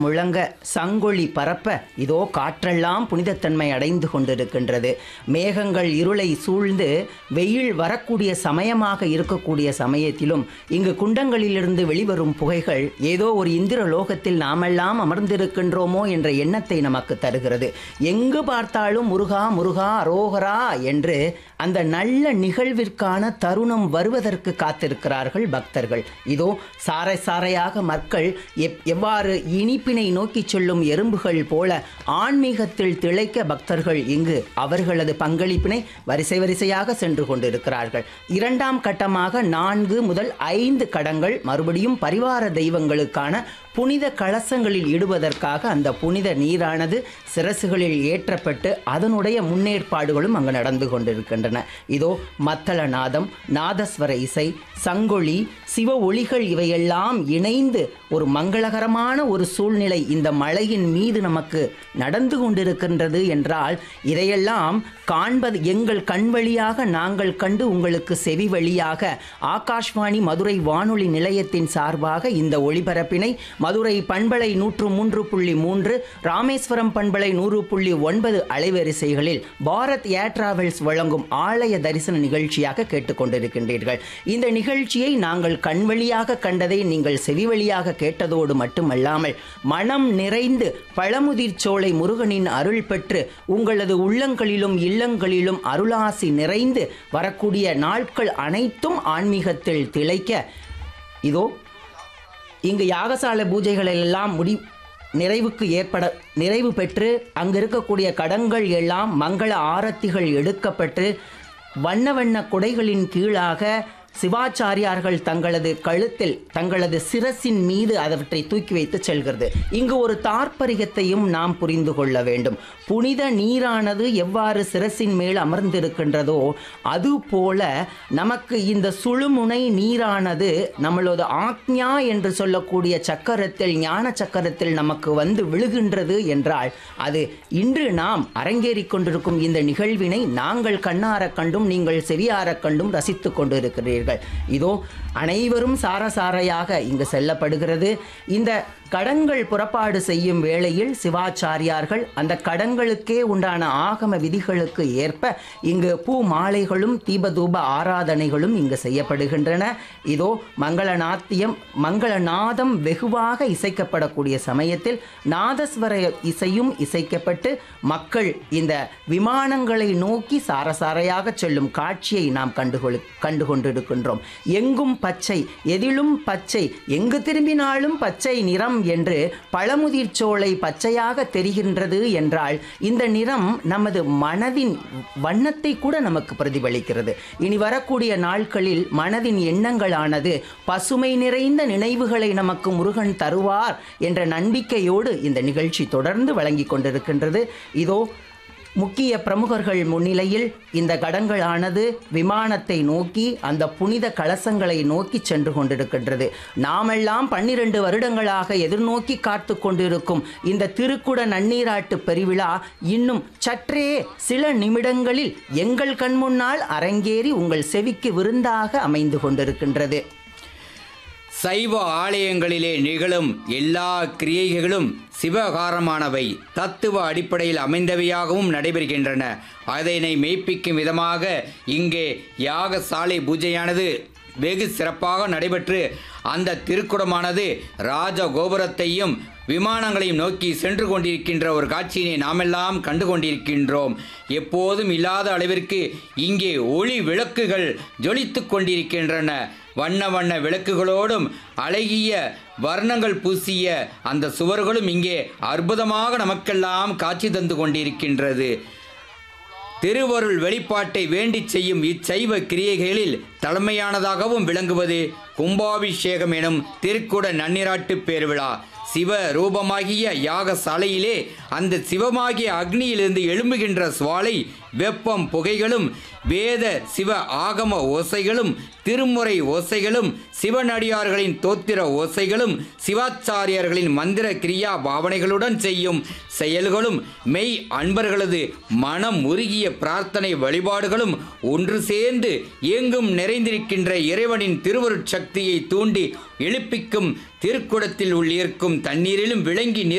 முழங்க சங்கொளி பரப்ப இதோ காற்றெல்லாம் புனிதத்தன்மை அடைந்து கொண்டிருக்கின்றது மேகங்கள் இருளை சூழ்ந்து வெயில் வரக்கூடிய சமயமாக இருக்கக்கூடிய சமயத்திலும் இங்கு குண்டங்களிலிருந்து வெளிவரும் புகைகள் ஏதோ ஒரு இந்திர லோகத்தில் நாமெல்லாம் அமர்ந்திருக்கின்றோமோ என்ற எண்ணத்தை நமக்கு தருகிறது எங்கு பார்த்தாலும் முருகா முருகா அரோகரா என்று அந்த நல்ல நிகழ்விற்கான தருணம் வருவதற்கு காத்திருக்கிறார்கள் பக்தர்கள் இதோ சாறை சாறையாக மக்கள் எப் எவ்வாறு இனிப்பினை நோக்கி செல்லும் எறும்புகள் போல ஆன்மீகத்தில் திளைக்க பக்தர்கள் இங்கு அவர்களது பங்களிப்பினை வரிசை வரிசையாக சென்று கொண்டிருக்கிறார்கள் இரண்டாம் கட்டமாக நான்கு முதல் ஐந்து கடங்கள் மறுபடியும் பரிவார தெய்வங்களுக்கான புனித கலசங்களில் இடுவதற்காக அந்த புனித நீரானது சிரசுகளில் ஏற்றப்பட்டு அதனுடைய முன்னேற்பாடுகளும் அங்கு நடந்து கொண்டிருக்கின்றன இதோ மத்தள நாதம் நாதஸ்வர இசை சங்கொலி சிவ ஒளிகள் இவையெல்லாம் இணைந்து ஒரு மங்களகரமான ஒரு சூழ்நிலை இந்த மலையின் மீது நமக்கு நடந்து கொண்டிருக்கின்றது என்றால் இதையெல்லாம் காண்பது எங்கள் கண் வழியாக நாங்கள் கண்டு உங்களுக்கு செவி வழியாக ஆகாஷ்வாணி மதுரை வானொலி நிலையத்தின் சார்பாக இந்த ஒளிபரப்பினை மதுரை பண்பலை நூற்று மூன்று புள்ளி மூன்று ராமேஸ்வரம் பண்பலை நூறு புள்ளி ஒன்பது அலைவரிசைகளில் பாரத் ஏர் டிராவல்ஸ் வழங்கும் ஆலய தரிசன நிகழ்ச்சியாக கேட்டுக்கொண்டிருக்கின்றீர்கள் இந்த நிகழ்ச்சியை நாங்கள் கண் வழியாக கண்டதை நீங்கள் செவி வழியாக கேட்டதோடு மட்டுமல்லாமல் மனம் நிறைந்து பழமுதிர் சோலை முருகனின் அருள் பெற்று உங்களது உள்ளங்களிலும் இல்லங்களிலும் அருளாசி நிறைந்து வரக்கூடிய நாட்கள் அனைத்தும் ஆன்மீகத்தில் திளைக்க இதோ இங்கு யாகசாலை பூஜைகள் எல்லாம் முடி நிறைவுக்கு ஏற்பட நிறைவு பெற்று அங்கு இருக்கக்கூடிய கடன்கள் எல்லாம் மங்கள ஆரத்திகள் எடுக்கப்பட்டு வண்ண வண்ண குடைகளின் கீழாக சிவாச்சாரியார்கள் தங்களது கழுத்தில் தங்களது சிரசின் மீது அவற்றை தூக்கி வைத்து செல்கிறது இங்கு ஒரு தாற்பரிகத்தையும் நாம் புரிந்து கொள்ள வேண்டும் புனித நீரானது எவ்வாறு சிரசின் மேல் அமர்ந்திருக்கின்றதோ அதுபோல நமக்கு இந்த சுழுமுனை நீரானது நம்மளது ஆக்ஞா என்று சொல்லக்கூடிய சக்கரத்தில் ஞான சக்கரத்தில் நமக்கு வந்து விழுகின்றது என்றால் அது இன்று நாம் அரங்கேறிக் கொண்டிருக்கும் இந்த நிகழ்வினை நாங்கள் கண்ணாரக் கண்டும் நீங்கள் செவியாரக் கண்டும் ரசித்துக் கொண்டிருக்கிறீர்கள் இதோ அனைவரும் சாரசாரையாக இங்கு செல்லப்படுகிறது இந்த கடன்கள் புறப்பாடு செய்யும் வேளையில் சிவாச்சாரியார்கள் அந்த கடன்களுக்கே உண்டான ஆகம விதிகளுக்கு ஏற்ப இங்கு பூ மாலைகளும் தீபதூப ஆராதனைகளும் இங்கு செய்யப்படுகின்றன இதோ மங்களநாத்தியம் மங்களநாதம் வெகுவாக இசைக்கப்படக்கூடிய சமயத்தில் நாதஸ்வர இசையும் இசைக்கப்பட்டு மக்கள் இந்த விமானங்களை நோக்கி சாரசாரையாக செல்லும் காட்சியை நாம் கண்டுகொள் கண்டு கொண்டிருக்கின்றோம் எங்கும் பச்சை எதிலும் பச்சை எங்கு திரும்பினாலும் பச்சை நிறம் என்று பழமுதிர் சோலை பச்சையாக தெரிகின்றது என்றால் இந்த நிறம் நமது மனதின் வண்ணத்தை கூட நமக்கு பிரதிபலிக்கிறது இனி வரக்கூடிய நாட்களில் மனதின் எண்ணங்களானது பசுமை நிறைந்த நினைவுகளை நமக்கு முருகன் தருவார் என்ற நம்பிக்கையோடு இந்த நிகழ்ச்சி தொடர்ந்து வழங்கி கொண்டிருக்கின்றது இதோ முக்கிய பிரமுகர்கள் முன்னிலையில் இந்த கடன்களானது விமானத்தை நோக்கி அந்த புனித கலசங்களை நோக்கி சென்று கொண்டிருக்கின்றது நாமெல்லாம் பன்னிரண்டு வருடங்களாக எதிர்நோக்கி காத்து கொண்டிருக்கும் இந்த திருக்குட நன்னீராட்டு பெருவிழா இன்னும் சற்றே சில நிமிடங்களில் எங்கள் கண்முன்னால் அரங்கேறி உங்கள் செவிக்கு விருந்தாக அமைந்து கொண்டிருக்கின்றது சைவ ஆலயங்களிலே நிகழும் எல்லா கிரியைகளும் சிவகாரமானவை தத்துவ அடிப்படையில் அமைந்தவையாகவும் நடைபெறுகின்றன அதனை மெய்ப்பிக்கும் விதமாக இங்கே யாகசாலை பூஜையானது வெகு சிறப்பாக நடைபெற்று அந்த திருக்குடமானது ராஜ கோபுரத்தையும் விமானங்களையும் நோக்கி சென்று கொண்டிருக்கின்ற ஒரு காட்சியினை நாமெல்லாம் கண்டு கொண்டிருக்கின்றோம் எப்போதும் இல்லாத அளவிற்கு இங்கே ஒளி விளக்குகள் ஜொலித்துக் கொண்டிருக்கின்றன வண்ண வண்ண விளக்குகளோடும் அழகிய வர்ணங்கள் பூசிய அந்த சுவர்களும் இங்கே அற்புதமாக நமக்கெல்லாம் காட்சி தந்து கொண்டிருக்கின்றது திருவருள் வெளிப்பாட்டை வேண்டிச் செய்யும் இச்சைவ கிரியைகளில் தலைமையானதாகவும் விளங்குவது கும்பாபிஷேகம் எனும் திருக்குட நன்னிராட்டு பேர்விழா சிவ ரூபமாகிய யாக சாலையிலே அந்த சிவமாகிய அக்னியிலிருந்து எழும்புகின்ற சுவாலை வெப்பம் புகைகளும் வேத சிவ ஆகம ஓசைகளும் திருமுறை ஓசைகளும் சிவனடியார்களின் தோத்திர ஓசைகளும் சிவாச்சாரியர்களின் மந்திர கிரியா பாவனைகளுடன் செய்யும் செயல்களும் மெய் அன்பர்களது மனம் உருகிய பிரார்த்தனை வழிபாடுகளும் ஒன்று சேர்ந்து எங்கும் நிறைந்திருக்கின்ற இறைவனின் திருவருட்சக்தியை தூண்டி எழுப்பிக்கும் திருக்குடத்தில் உள்ளிருக்கும் தண்ணீரிலும் விளங்கி